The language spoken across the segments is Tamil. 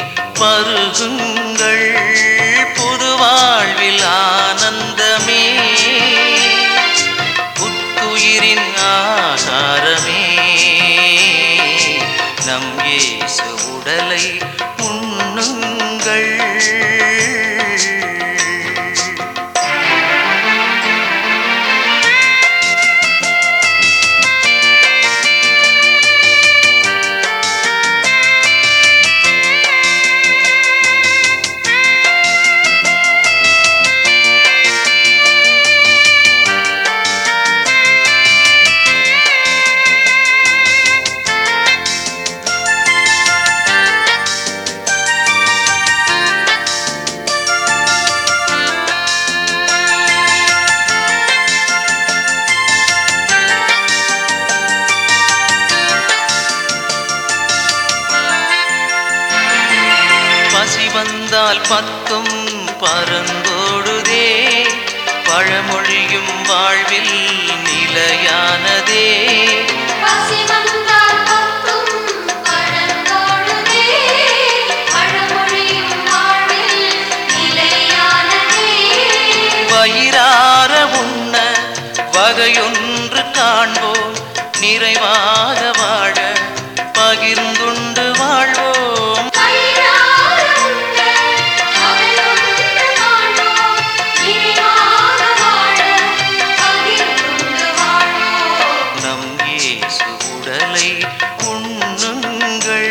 பருகுங்கள் புது வாழ்வில் ஆனந்தமே புத்துயிரின் ஆகாரமே நம் இயேசு உடலை உண்ணுங்கள் பசி வந்தால் பத்தும் பரந்தோடுதே பழமொழியும் வாழ்வில் நிலையானதே பசி வந்தால் பத்தும் பழந்தோடுதே பழமொழியும் வாழ்வில் நிலையானதே வயிறார உண்ண வகையொன்று காண்போம் நிறைவாக வாழ பகிர்ந்துண்டு வாழ்வோம் வயிறார உண்ண அகலுண்டு வாழ்வோம் நிறைவாக வாழ பகிர்ந்துண்டு வாழ்வோம் நம் இயேசு உடலை உண்ணுங்கள்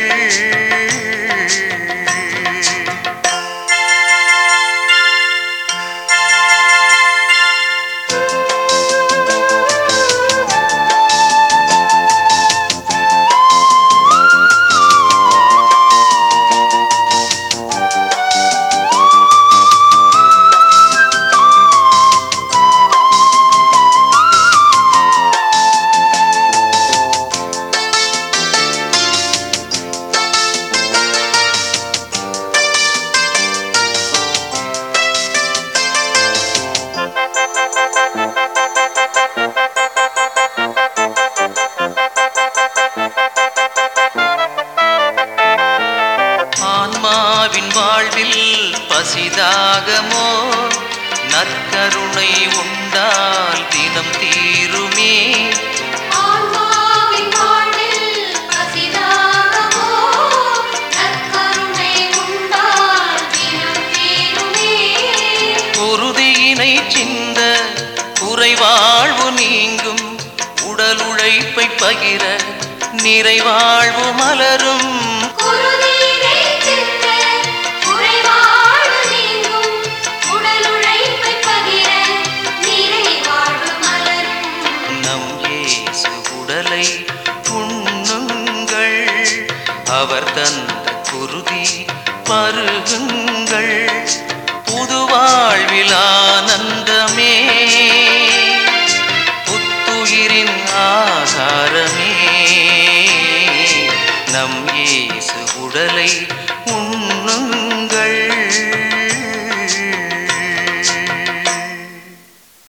ஆன்மாவின் வாழ்வில் பசிதாகமோ நற்கருணை உண்டால் தினம் தீருமே ஆன்மாவின் வாழ்வில் பசிதாகமோ நற்கருணை உண்டால் தினம் தீருமே குருதியினை சிந்த குறைவாழ்வு நீங்கும் உடல் உழைப்பை பகிர நிறைவாழ்வு மலரும் குருதியினை சிந்த குறைவாழ்வு நீங்கும் உடல் உழைப்பை பகிர நிறைவாழ்வு மலரும் நம் இயேசு உடலை உண்ணுங்கள் அவர் தந்த குருதி பருகுங்கள் புது வாழ்வில் ஆனந்தமே புத்துயிரின் ஆகாரமே நம் இயேசு உடலை